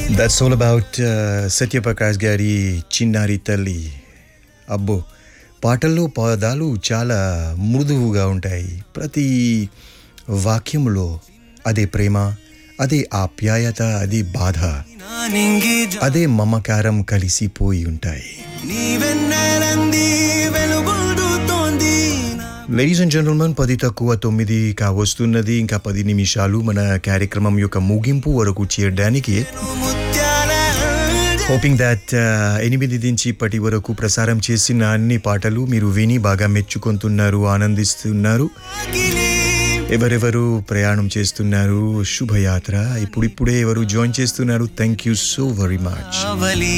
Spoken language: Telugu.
దట్స్ ఆల్ అబౌట్ సత్యప్రకాష్ గారి చిన్నారి తల్లి అబ్బో పాటల్లో పదాలు చాలా మృదువుగా ఉంటాయి ప్రతి వాక్యంలో అదే ప్రేమ అదే ఆప్యాయత అదే బాధ నింగి అదే మమకారం కలిసిపోయి ఉంటాయి నీవెన్నెలంది వెలుగొందుతోంది లేడీస్ అండ్ జెంటల్మెన్ పది తక్కువ తొమ్మిది కావస్తున్నది ఇంకా పది నిమిషాలు మన కార్యక్రమం యొక్క ముగింపు వరకు చేరడానికి ముత్యాల హోపింగ్ దాట్ ఎనిమిది నుంచి ఇప్పటి వరకు ప్రసారం చేసిన అన్ని పాటలు మీరు విని బాగా మెచ్చుకుంటున్నారు ఆనందిస్తున్నారు అంజలి ఎవరెవరు ప్రయాణం చేస్తున్నారు శుభయాత్ర ఇప్పుడిప్పుడే ఎవరు జాయిన్ చేస్తున్నారు thank you so very much అవలి